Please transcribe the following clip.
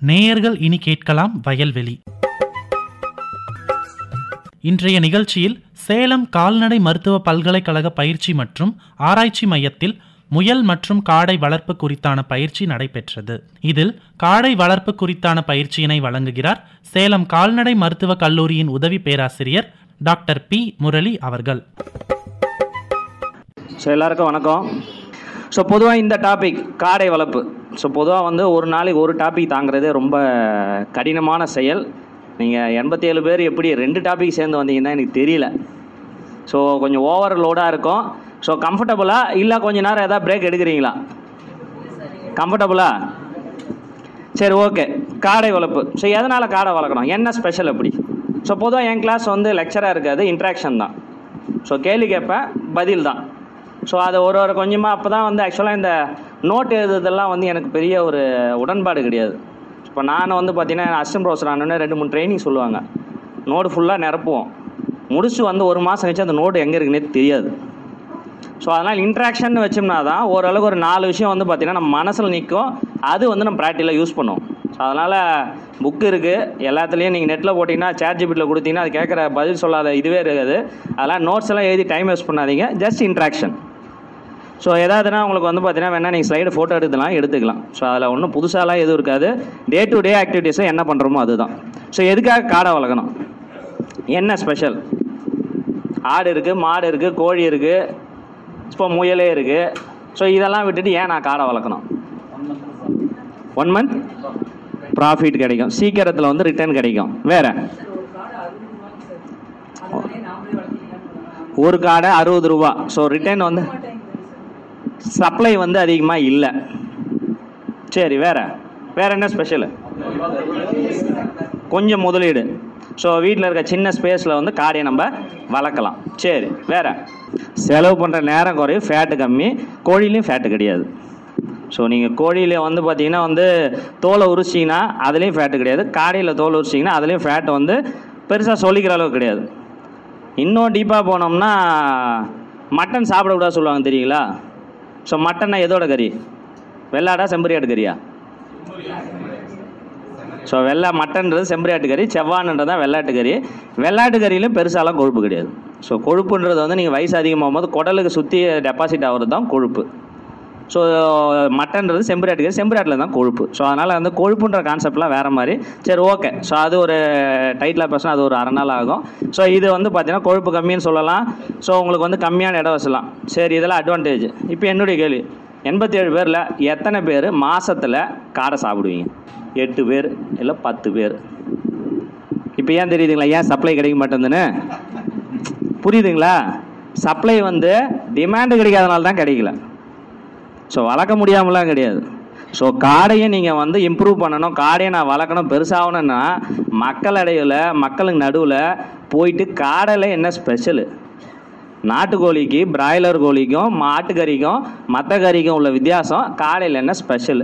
நேயர்கள் இனி கேட்கலாம் வயல்வெளி இன்றைய நிகழ்ச்சியில் சேலம் கால்நடை மருத்துவ பல்கலைக்கழக பயிற்சி மற்றும் ஆராய்ச்சி மையத்தில் முயல் மற்றும் காடை வளர்ப்பு குறித்தான பயிற்சி நடைபெற்றது இதில் காடை வளர்ப்பு குறித்தான பயிற்சியினை வழங்குகிறார் சேலம் கால்நடை மருத்துவக் கல்லூரியின் உதவி பேராசிரியர் டாக்டர் பி முரளி அவர்கள் ஸோ எல்லாருக்கும் வணக்கம் ஸோ பொதுவாக இந்த டாபிக் காடை வளர்ப்பு ஸோ பொதுவாக வந்து ஒரு நாளைக்கு ஒரு டாபிக் தாங்கிறதே ரொம்ப கடினமான செயல் நீங்கள் எண்பத்தி ஏழு பேர் எப்படி ரெண்டு டாபிக் சேர்ந்து வந்தீங்கன்னா எனக்கு தெரியல ஸோ கொஞ்சம் ஓவர் லோடாக இருக்கும் ஸோ கம்ஃபர்டபுளா இல்லை கொஞ்ச நேரம் எதாவது பிரேக் எடுக்கிறீங்களா கம்ஃபர்டபுளா சரி ஓகே காடை வளர்ப்பு ஸோ எதனால் காடை வளர்க்கணும் என்ன ஸ்பெஷல் அப்படி ஸோ பொதுவாக என் கிளாஸ் வந்து லெக்சராக இருக்காது இன்ட்ராக்ஷன் தான் ஸோ கேள்வி கேட்பேன் பதில் தான் ஸோ அதை ஒரு ஒரு கொஞ்சமாக அப்போ தான் வந்து ஆக்சுவலாக இந்த நோட் எழுதுறதெல்லாம் வந்து எனக்கு பெரிய ஒரு உடன்பாடு கிடையாது இப்போ நான் வந்து பார்த்தீங்கன்னா அசிஸ்டன்ட் ப்ரொஃபஸர் ஆனோடனே ரெண்டு மூணு ட்ரைனிங் சொல்லுவாங்க நோடு ஃபுல்லாக நிரப்புவோம் முடிச்சு வந்து ஒரு மாதம் கழிச்சு அந்த நோடு எங்கே இருக்குன்னே தெரியாது ஸோ அதனால் இன்ட்ராக்ஷன் வச்சோம்னா தான் ஓரளவுக்கு ஒரு நாலு விஷயம் வந்து பார்த்திங்கன்னா நம்ம மனசில் நிற்கும் அது வந்து நம்ம ப்ராக்டிக்கலாக யூஸ் பண்ணுவோம் ஸோ அதனால் புக்கு இருக்குது எல்லாத்துலேயும் நீங்கள் நெட்டில் போட்டிங்கன்னா சேட் ஜிபிட்டில் கொடுத்தீங்கன்னா அது கேட்குற பதில் சொல்லாத இதுவே இருக்காது அதெல்லாம் நோட்ஸ் எல்லாம் எழுதி டைம் வேஸ்ட் பண்ணாதீங்க ஜஸ்ட் இன்ட்ராக்ஷன் ஸோ ஏதாவதுனா உங்களுக்கு வந்து பார்த்தீங்கன்னா வேணால் நீங்கள் ஸ்லைடு ஃபோட்டோ எடுத்துக்கலாம் எடுத்துக்கலாம் ஸோ அதில் ஒன்றும் புதுசாலாம் எதுவும் இருக்காது டே டு டே ஆக்டிவிட்டீஸை என்ன பண்ணுறோமோ அதுதான் ஸோ எதுக்காக காடை வளர்க்கணும் என்ன ஸ்பெஷல் ஆடு இருக்குது மாடு இருக்குது கோழி இருக்குது இப்போ முயலே இருக்குது ஸோ இதெல்லாம் விட்டுட்டு ஏன் நான் காடை வளர்க்கணும் ஒன் மந்த் ப்ராஃபிட் கிடைக்கும் சீக்கிரத்தில் வந்து ரிட்டர்ன் கிடைக்கும் வேற ஒரு காடை அறுபது ரூபா ஸோ ரிட்டர்ன் வந்து சப்ளை வந்து அதிகமாக இல்லை சரி வேற வேற என்ன ஸ்பெஷல் கொஞ்சம் முதலீடு ஸோ வீட்டில் இருக்க சின்ன ஸ்பேஸில் வந்து காடையை நம்ம வளர்க்கலாம் சரி வேற செலவு பண்ணுற நேரம் குறையும் ஃபேட்டு கம்மி கோழிலையும் ஃபேட்டு கிடையாது ஸோ நீங்கள் கோழியில் வந்து பார்த்தீங்கன்னா வந்து தோலை உரிச்சிங்கன்னா அதுலேயும் ஃபேட்டு கிடையாது காடையில் தோல் உரிச்சிங்கன்னா அதுலேயும் ஃபேட் வந்து பெருசாக சொல்லிக்கிற அளவுக்கு கிடையாது இன்னும் டீப்பாக போனோம்னா மட்டன் சாப்பிடக்கூடாது சொல்லுவாங்க தெரியுங்களா ஸோ மட்டன்னா எதோட கறி வெள்ளாடா செம்பரியாடு கறியா ஸோ வெள்ளை மட்டன்றது செம்பரியாட்டு கறி செவ்வானுன்றது தான் வெள்ளாட்டு கறி வெள்ளாட்டு கறியிலும் பெருசாலாம் கொழுப்பு கிடையாது ஸோ கொழுப்புன்றது வந்து நீங்கள் வயசு அதிகமாகும் போது குடலுக்கு சுற்றி டெபாசிட் ஆகிறது தான் கொழுப்பு ஸோ மட்டன்றது செம்பரியாட்டு கறி செம்பரியாட்டில் தான் கொழுப்பு ஸோ அதனால் வந்து கொழுப்புன்ற கான்செப்ட்லாம் வேறு மாதிரி சரி ஓகே ஸோ அது ஒரு டைட்டில் பேசினா அது ஒரு அரை நாள் ஆகும் ஸோ இது வந்து பார்த்தீங்கன்னா கொழுப்பு கம்மின்னு சொல்லலாம் ஸோ உங்களுக்கு வந்து கம்மியான இடம் வசலாம் சரி இதெல்லாம் அட்வான்டேஜ் இப்போ என்னுடைய கேள்வி எண்பத்தி ஏழு பேரில் எத்தனை பேர் மாதத்தில் காடை சாப்பிடுவீங்க எட்டு பேர் இல்லை பத்து பேர் இப்போ ஏன் தெரியுதுங்களா ஏன் சப்ளை கிடைக்க மாட்டேங்குதுன்னு புரியுதுங்களா சப்ளை வந்து டிமாண்டு கிடைக்காதனால தான் கிடைக்கல ஸோ வளர்க்க முடியாமலாம் கிடையாது ஸோ காடையை நீங்கள் வந்து இம்ப்ரூவ் பண்ணணும் காடையை நான் வளர்க்கணும் பெருசாகணும்னா மக்கள் இடையில மக்களுக்கு நடுவில் போயிட்டு காடையில் என்ன ஸ்பெஷலு நாட்டுக்கோழிக்கு பிராய்லர் கோழிக்கும் மாட்டுக்கறிக்கும் மற்ற கறிக்கும் உள்ள வித்தியாசம் காடையில் என்ன ஸ்பெஷல்